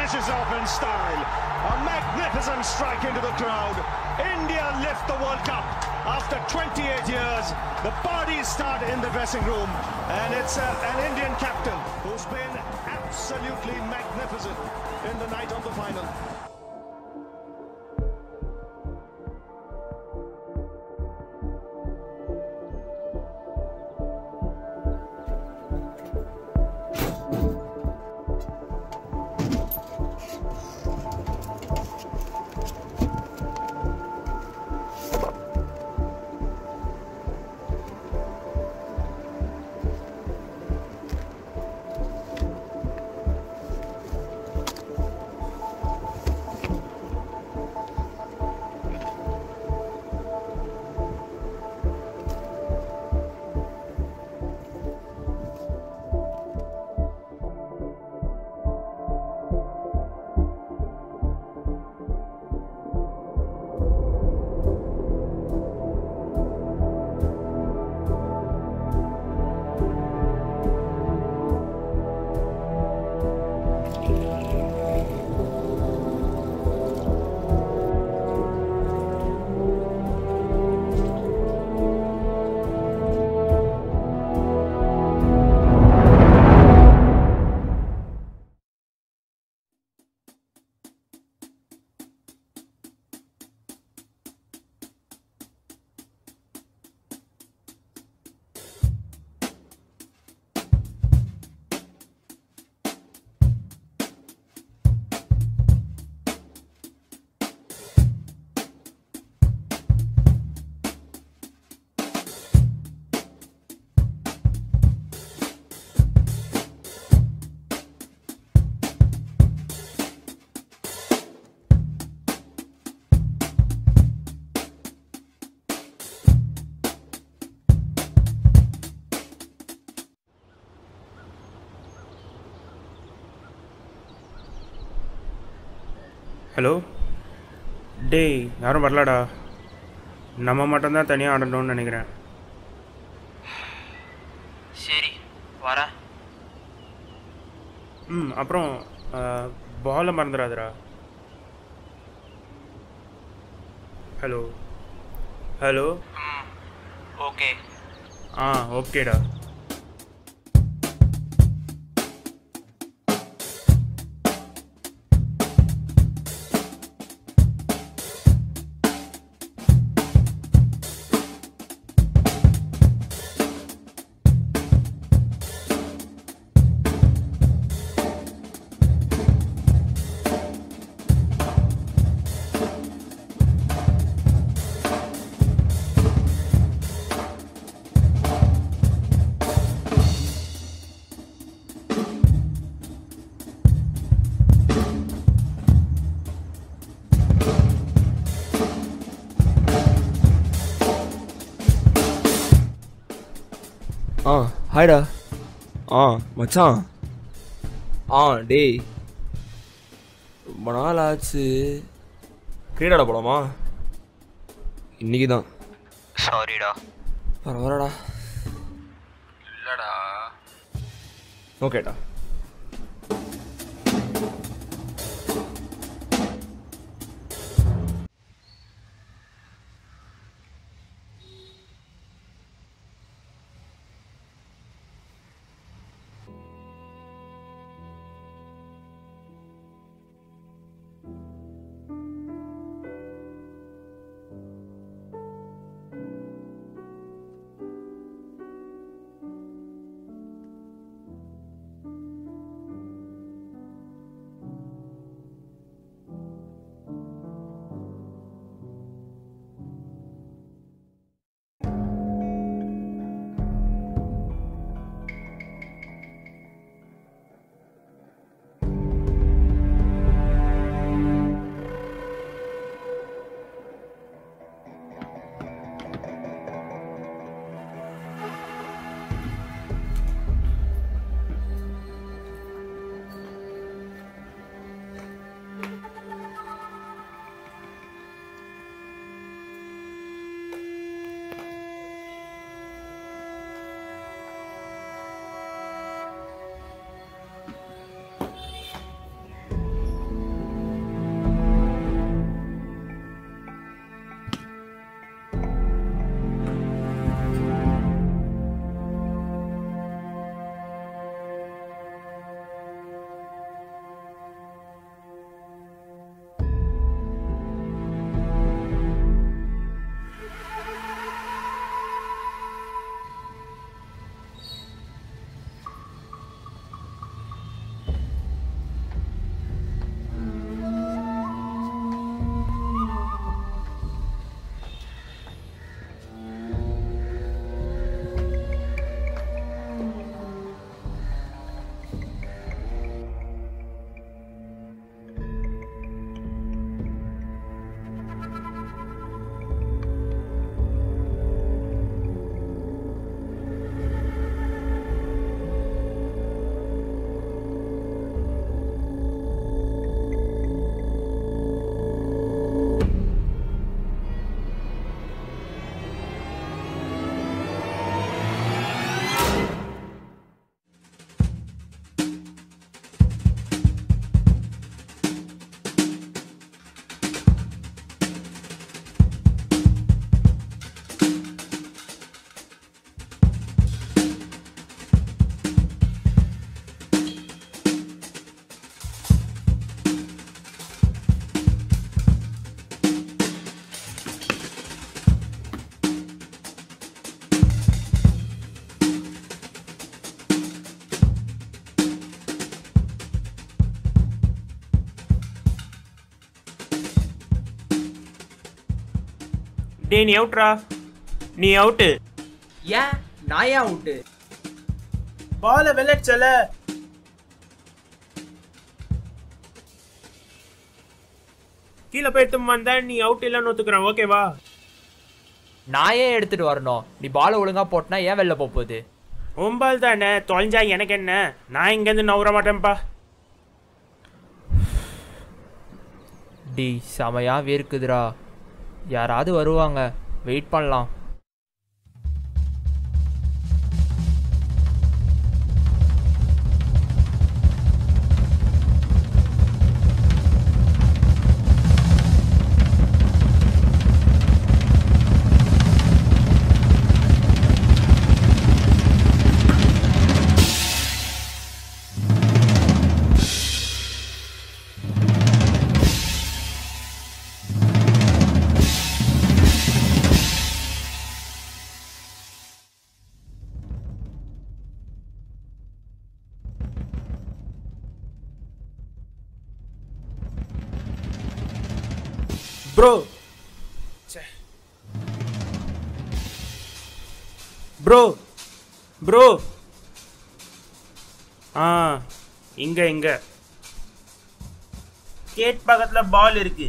finishes off in style. A magnificent strike into the crowd. India lift the World Cup after 28 years. The parties start in the dressing room, and it's uh, an Indian captain who's been absolutely magnificent in the night of the final. Hello டேய் யாரும் வரலடா நம்ம மட்டும்தான் தனியாக ஆடணும்னு நினைக்கிறேன் சரி வரேன் ம் அப்புறம் பாலை மறந்துடாதடா ஹலோ ஹலோ ம் ஓகே ஆ ஓகேடா ஆ ஹாய்டா ஆ மச்சான் ஆ டேய் ரொம்ப நாள் ஆச்சு கிரீடாட போலாமா இன்னைக்கு தான் சாரிடா பரவாயில்லடா இல்லடா ஓகேடா டேய் நீ அவுட்ரா நீ அவுட்டு ஏன் நான் ஏன் அவுட்டு பால வெள்ளச்சல கீழே போயிட்டு வந்தா நீ அவுட் இல்லைன்னு ஒத்துக்கிறேன் ஓகேவா நான் ஏன் எடுத்துட்டு வரணும் நீ பாலை ஒழுங்கா போட்டனா ஏன் வெளில போப் போகுது ஒம்பால் தானே தொலைஞ்சா எனக்கு என்ன நான் இங்கேருந்து நவுற மாட்டேன்ப்பா டி செமையா வேர்க்குதுடா யாராவது வருவாங்க வெயிட் பண்ணலாம் ப்ரோ ப்ரோ ப்ரோ ஆ இங்க இங்க கேட் பக்கத்துல பால் இருக்கு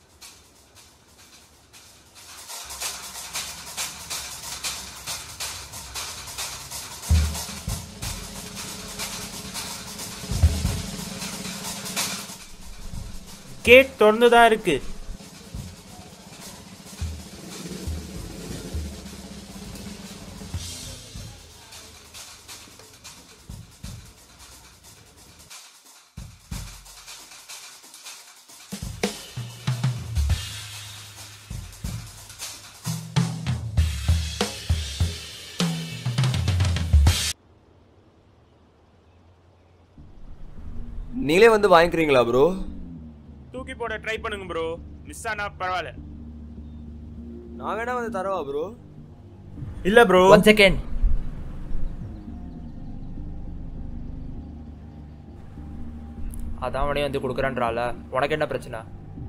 கேட் திறந்து தான் இருக்கு நீங்களே வந்து வாங்கிக்கிறீங்களா ப்ரோ தூக்கி போட ட்ரை பண்ணுங்க ப்ரோ மிஸ் ஆனா பரவாயில்ல நான் வேணா வந்து தரவா ப்ரோ இல்ல ப்ரோ ஒன் செகண்ட் அதான் அவனே வந்து கொடுக்குறான்றால உனக்கு என்ன பிரச்சனை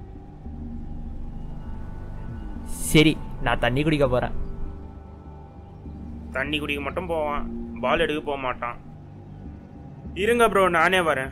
சரி நான் தண்ணி குடிக்க போறேன் தண்ணி குடிக்க மட்டும் போவான் பால் எடுக்க போக மாட்டான் இருங்க ப்ரோ நானே வரேன்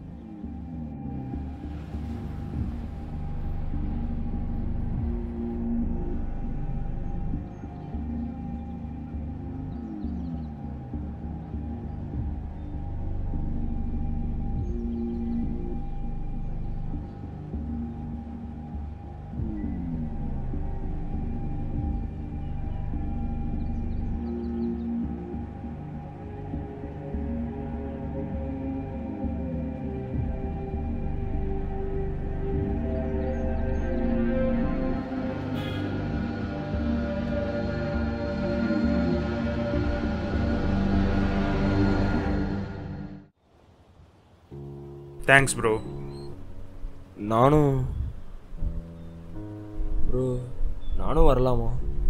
தேங்க்ஸ் ப்ரோ நானும் ப்ரோ நானும் வரலாமா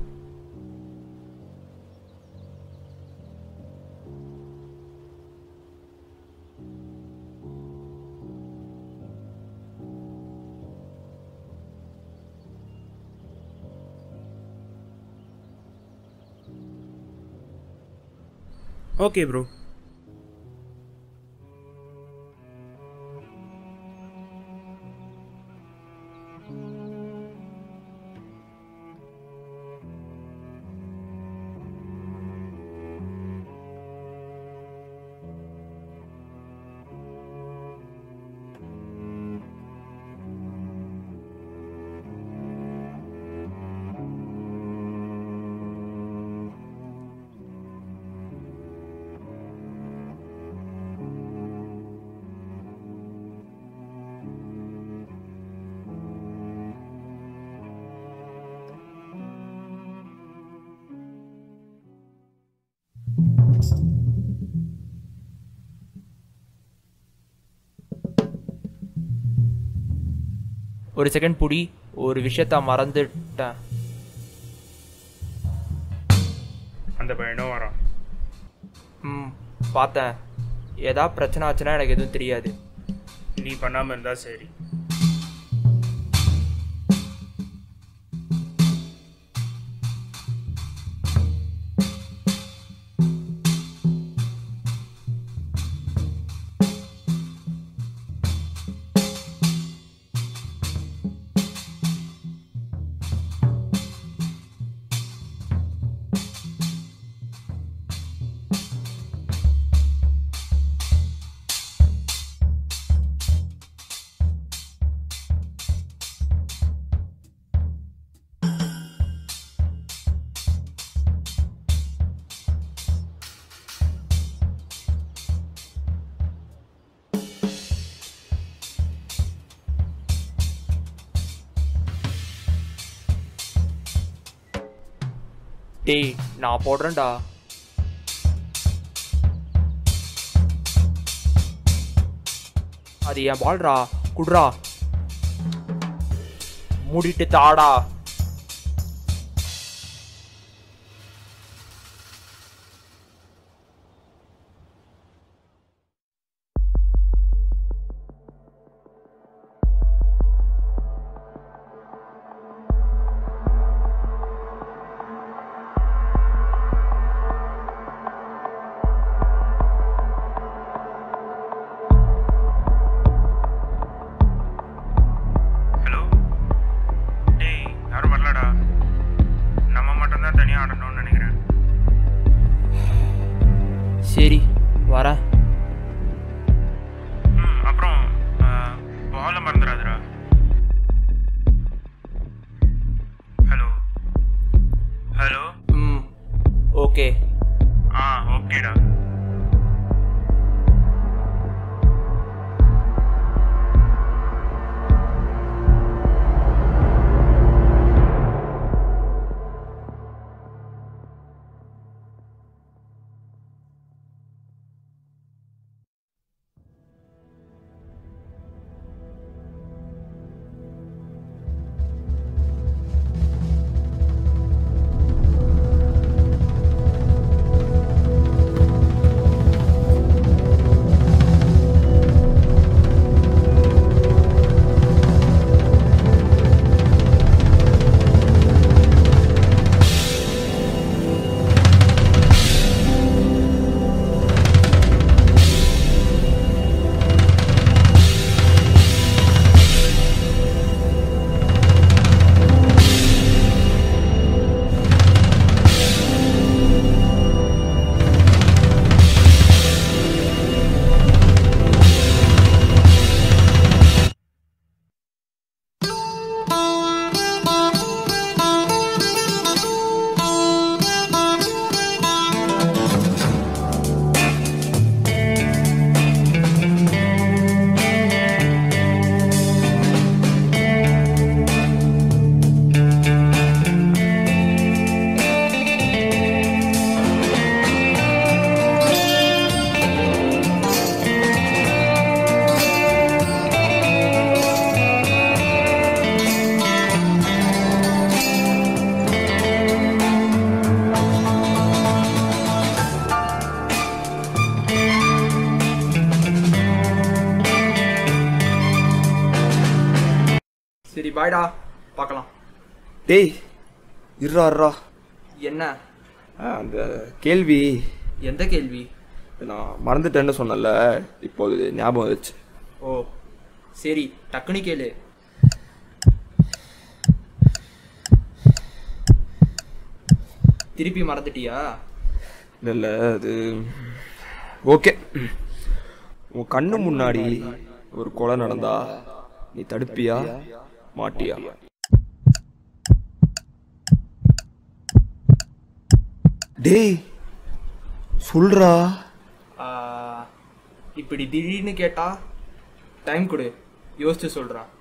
ஓகே ப்ரோ ஒரு செகண்ட் புடி ஒரு விஷயத்த மறந்துட்டேன் அந்த பையனும் வரான் ம் பார்த்தேன் ஏதா பிரச்சனை ஆச்சுன்னா எனக்கு எதுவும் தெரியாது நீ பண்ணாமல் இருந்தால் சரி டேய் நான் போடுறேன்டா அது என் பால்ரா குட்ரா மூடிட்டு தாடா ஹலோ டேய் யாரும் வரலடா நம்ம மட்டும்தான் தனியாக ஆடணும்னு நினைக்கிறேன் சரி வரேன் ம் அப்புறம் பாலை மறந்துடாதடா ஹலோ ஹலோ ம் ஓகே ஆ ஓகேடா சரி பாய்டா பார்க்கலாம் டேய் இருறா இருறா என்ன ஆ, அந்த கேள்வி எந்த கேள்வி நான் மறந்துட்டேன்னு சொன்னல இப்போது ஞாபகம் வந்துச்சு ஓ சரி டக்குனு கேளு திருப்பி மறந்துட்டியா இல்லை இல்லை அது ஓகே உன் கண்ணு முன்னாடி ஒரு கொலை நடந்தா நீ தடுப்பியா மாட்டியா டேய் சொல்றா ஆ, இப்படி திடீர்னு கேட்டா டைம் கொடு யோசிச்சு சொல்கிறேன்